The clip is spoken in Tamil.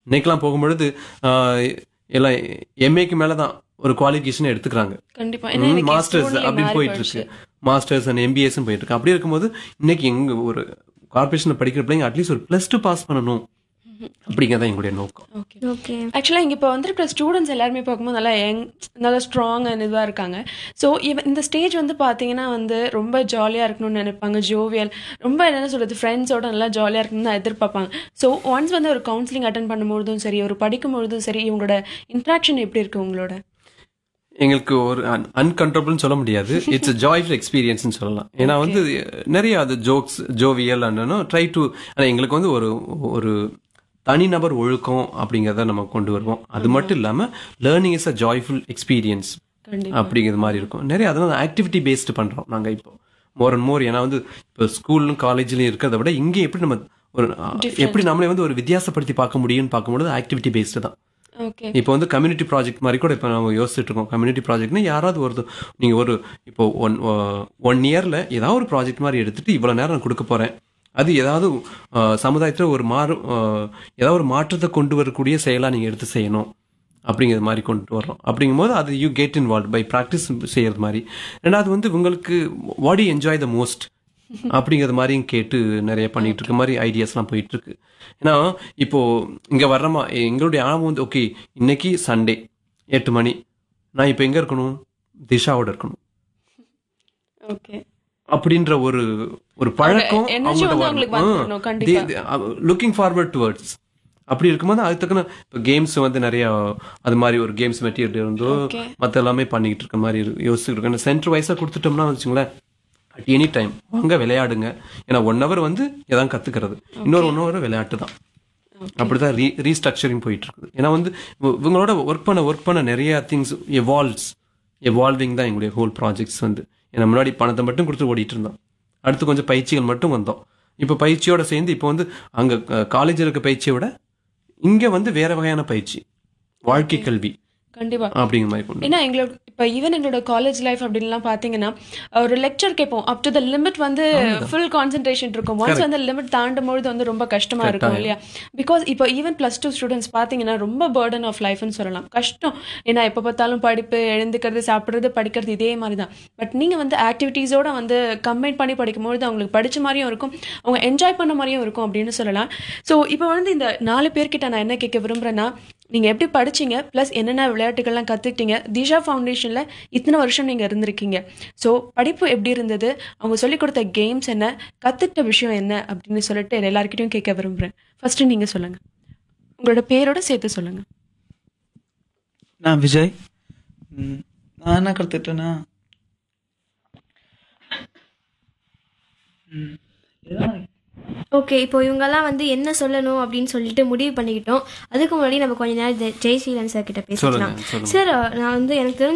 இன்னைக்கெல்லாம் போகும்பொழுது ஆஹ், எல்லாம் எம்ஏக்கு மேல தான் ஒரு குவாலிஃபிகேஷன் எடுத்துக்கிறாங்க கண்டிப்பா ஏன்னா இன்னைக்கு மாஸ்டர்ஸ் சூழ்நிலை அப்படின்னு மாறி போயிட்டு இருக்கு மாஸ்டர்ஸ் அண்ட் எம்பிஎஸ் போயிட்டு இருக்கு அப்படி இருக்கும்போது இன்னைக்கு எங்க ஒரு கார்பரேஷன்ல படிக்கிற பிள்ளைங்க அட்லீஸ்ட் ஒரு பிளஸ் டூ பாஸ் பண்ணணும் அப்படிங்கிறத எங்களுடைய நோக்கம் ஓகே ஓகே ஆக்சுவலாக இங்கே இப்போ வந்திருக்கிற ஸ்டூடெண்ட்ஸ் எல்லாருமே பார்க்கும்போது நல்லா யங் நல்லா ஸ்ட்ராங் அண்ட் இதுவாக இருக்காங்க ஸோ இவ இந்த ஸ்டேஜ் வந்து பார்த்தீங்கன்னா வந்து ரொம்ப ஜாலியாக இருக்கணும்னு நினைப்பாங்க ஜோவியல் ரொம்ப என்ன சொல்கிறது ஃப்ரெண்ட்ஸோட நல்லா ஜாலியாக இருக்கணும்னு தான் எதிர்பார்ப்பாங்க ஸோ ஒன்ஸ் வந்து ஒரு கவுன்சிலிங் அட்டன் பண்ணும்பொழுதும் சரி ஒரு படிக்கும் பொழுதும் சரி இவங்களோட இன்ட்ராக்ஷன் எப்படி இருக்கு உங்களோட எங்களுக்கு ஒரு அன்கண்ட்ரோபிள்னு சொல்ல முடியாது இட்ஸ் ஜாய்ஃபுல் எக்ஸ்பீரியன்ஸ்னு சொல்லலாம் ஏன்னா வந்து நிறைய அது jokes jovial and try to எங்களுக்கு வந்து ஒரு ஒரு தனிநபர் ஒழுக்கம் அப்படிங்கிறத நம்ம கொண்டு வருவோம் அது மட்டும் இல்லாம learning is a joyful experience கண்டிப்பா அப்படிங்கிறது மாதிரி இருக்கும் நிறைய அதனால ஆக்டிவிட்டி பேஸ்டு பண்றோம் நாங்க இப்போ மோர் அண்ட் மோர் ஏன்னா வந்து இப்போ ஸ்கூலும் காலேஜ்லயும் இருக்கிறத விட இங்கே எப்படி நம்ம ஒரு எப்படி நம்மளே வந்து ஒரு வித்தியாசப்படுத்தி பார்க்க முடியும்னு பார்க்கும்போது ஆக்டிவிட்டி பேஸ்டு தான் ஓகே இப்போ வந்து கம்யூனிட்டி ப்ராஜெக்ட் மாதிரி கூட இப்போ நம்ம யோசிச்சுட்டு இருக்கோம் கம்யூனிட்டி ப்ராஜெக்ட்னா யாராவது ஒரு நீங்க ஒரு இப்போ ஒன் ஒன் இயர்ல ஏதாவது ஒரு ப்ராஜெக்ட் மாதிரி எடுத்துட்டு இவ்வளவு நேரம் நான் கொடுக்க போறேன் அது ஏதாவது சமுதாயத்தில் ஒரு மாறு அஹ், ஏதாவது ஒரு மாற்றத்தை கொண்டு வரக்கூடிய செயலா நீங்க எடுத்து செய்யணும் அப்படிங்கிறது மாதிரி கொண்டு வர்றோம் அப்படிங்கும்போது அது you get involve by practice செய்யறது மாதிரி ரெண்டாவது வந்து உங்களுக்கு what you enjoy the most அப்படிங்கிறது மாதிரியும் கேட்டு நிறைய பண்ணிட்டு இருக்க மாதிரி ஐடியாஸ்லாம் போயிட்டு இருக்கு ஏன்னா இப்போ இங்க வர்றமா எங்களுடைய ஆழம் வந்து ஓகே இன்னைக்கு சண்டே எட்டு மணி நான் இப்போ எங்க இருக்கணும் திஷாவோட இருக்கணும் ஓகே அப்படின்ற ஒரு ஒரு பழக்கம் energy வந்து அவங்களுக்கு வந்துடணும், கண்டிப்பா. லுக்கிங் ஃபார்வர்ட் டுவர்ட்ஸ் அப்படி இருக்கும்போது அதுக்கு தக்கன இப்போ கேம்ஸ் வந்து நிறைய அது மாதிரி ஒரு கேம்ஸ் மெட்டீரியல் இருந்தோ Okay. மற்ற எல்லாமே பண்ணிக்கிட்டு இருக்க மாதிரி இருக்கு யோசிச்சுட்டு இருக்கேன் சென்டர் வைஸாக கொடுத்துட்டோம்னா வச்சுங்களேன் அட் எனி டைம் வாங்க விளையாடுங்க ஏன்னா ஒன் ஹவர் வந்து எதாவது கத்துக்கிறது இன்னொரு ஒன் ஹவர் விளையாட்டு தான் அப்படிதான் ரீ ரீஸ்ட்ரக்சரிங் போயிட்டு இருக்குது ஏன்னா வந்து இவ- இவங்களோட ஒர்க் பண்ண ஒர்க் பண்ண நிறைய திங்ஸ் எவால்வ்ஸ் எவால்விங் தான் எங்களுடைய ஹோல் ப்ராஜெக்ட்ஸ் வந்து ஏன்னா முன்னாடி பணத்தை மட்டும் கொடுத்து ஓடிட்டு இருந்தோம் அடுத்து கொஞ்சம் பயிற்சிகள் மட்டும் வந்தோம் இப்போ பயிற்சியோட சேர்ந்து இப்போ வந்து அங்க காலேஜில் இருக்க பயிற்சியை விட இங்க வந்து வேற வகையான பயிற்சி வாழ்க்கை கல்வி கண்டிப்பா அப்படிங்கிற மாதிரி கொண்டு ஏன்னா எங்களோட இப்போ ஈவன் எங்களோட காலேஜ் லைஃப் அப்படின்லாம் பார்த்தீங்கன்னா ஒரு லெக்சர் கேட்போம் அப் டு த லிமிட் வந்து ஃபுல் கான்சென்ட்ரேஷன் இருக்கும் ஒன்ஸ் வந்து லிமிட் தாண்டும் பொழுது வந்து ரொம்ப கஷ்டமா இருக்கும் இல்லையா பிகாஸ் இப்போ ஈவன் ப்ளஸ் டூ ஸ்டூடெண்ட்ஸ் பார்த்தீங்கன்னா ரொம்ப பேர்டன் ஆஃப் லைஃப்னு சொல்லலாம் கஷ்டம் ஏன்னா எப்போ பார்த்தாலும் படிப்பு எழுந்துக்கிறது சாப்பிட்றது படிக்கிறது இதே மாதிரி தான் பட் நீங்கள் வந்து ஆக்டிவிட்டீஸோட வந்து கம்பைன் பண்ணி படிக்கும்பொழுது அவங்களுக்கு படிச்ச மாதிரியும் இருக்கும் அவங்க என்ஜாய் பண்ண மாதிரியும் இருக்கும் அப்படின்னு சொல்லலாம் ஸோ இப்போ வந்து இந்த நாலு பேர்கிட்ட நான் என்ன கேட்க விரும்புகிறேன்னா நீங்கள் எப்படி படிச்சீங்க ப்ளஸ் என்னென்ன விளையாட்டுகள்லாம் கற்றுக்கிட்டீங்க திஷா ஃபவுண்டேஷனில் இத்தனை வருஷம் நீங்கள் இருந்திருக்கீங்க ஸோ படிப்பு எப்படி இருந்தது அவங்க சொல்லிக் கொடுத்த கேம்ஸ் என்ன கற்றுக்கிட்ட விஷயம் என்ன அப்படின்னு சொல்லிட்டு எல்லாருக்கிட்டையும் கேட்க விரும்புகிறேன் ஃபர்ஸ்ட்டு நீங்கள் சொல்லுங்கள் உங்களோட பேரோட சேர்த்து சொல்லுங்கள் நான் விஜய் ம், நான் என்ன கற்றுக்கிட்டேன்னா ம், இதான் ஓகே இப்போ இவங்கெல்லாம் வந்து என்ன சொல்லணும் அப்படின்னு சொல்லிட்டு முடிவு பண்ணிக்கிட்டோம் அதுக்கு முன்னாடி நம்ம கொஞ்ச நேரம் ஜெ- ஜெய் ஸ்ரீலன் சார் கிட்ட பேசிக்கலாம் சொல்லுங்க சொல்லுங்க சார் நான் வந்து எனக்கு தெரிஞ்ச